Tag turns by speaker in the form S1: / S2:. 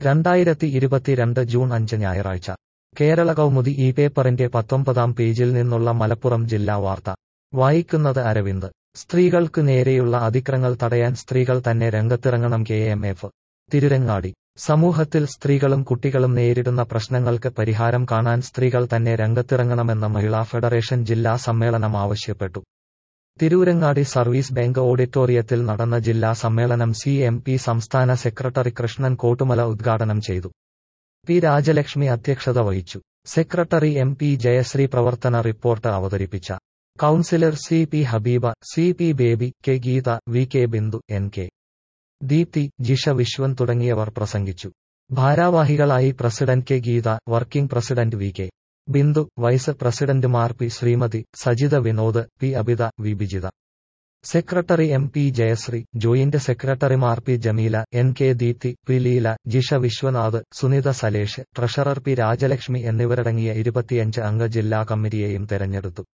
S1: രണ്ടായിരത്തി ഇരുപത്തിരണ്ട് ജൂൺ അഞ്ച് ഞായറാഴ്ച കേരള കൗമുദി ഈ പേപ്പറിന്റെ പത്തൊമ്പതാം പേജിൽ നിന്നുള്ള മലപ്പുറം ജില്ലാ വാർത്ത വായിക്കുന്നത് അരവിന്ദ് സ്ത്രീകൾക്ക് നേരെയുള്ള അതിക്രങ്ങൾ തടയാൻ സ്ത്രീകൾ തന്നെ രംഗത്തിറങ്ങണം കെ എം എഫ് തിരുരങ്ങാടി സമൂഹത്തിൽ സ്ത്രീകളും കുട്ടികളും നേരിടുന്ന പ്രശ്നങ്ങൾക്ക് പരിഹാരം കാണാൻ സ്ത്രീകൾ തന്നെ രംഗത്തിറങ്ങണമെന്ന് മഹിളാ ഫെഡറേഷൻ ജില്ലാ സമ്മേളനം ആവശ്യപ്പെട്ടു തിരൂരങ്ങാടി സർവീസ് ബാങ്ക് ഓഡിറ്റോറിയത്തിൽ നടന്ന ജില്ലാ സമ്മേളനം സി എം പി സംസ്ഥാന സെക്രട്ടറി കൃഷ്ണൻ കോട്ടുമല ഉദ്ഘാടനം ചെയ്തു പി രാജലക്ഷ്മി അധ്യക്ഷത വഹിച്ചു സെക്രട്ടറി എം പി ജയശ്രീ പ്രവർത്തന റിപ്പോർട്ട് അവതരിപ്പിച്ച councillor C P Habeeba C P Baby K Geetha V K Bindu N K Deepthi Jisha Viswan തുടങ്ങിയവർ പ്രസംഗിച്ചു ഭാരാവാഹികളായി president K Geetha working president V K Bindu vice പ്രസിഡന്റുമാർ P Sreemathi Sajitha Vinod P Abitha V Bijitha secretary M P Jayashree joint സെക്രട്ടറിമാർ P Jameela N K Deepthi P Leela Jisha Viswanath Sunitha Salesh treasurer P Rajalakshmi എന്നിവരടങ്ങിയ ഇരുപത്തിയഞ്ച് അംഗ ജില്ലാ കമ്മിറ്റിയെയും തെരഞ്ഞെടുത്തു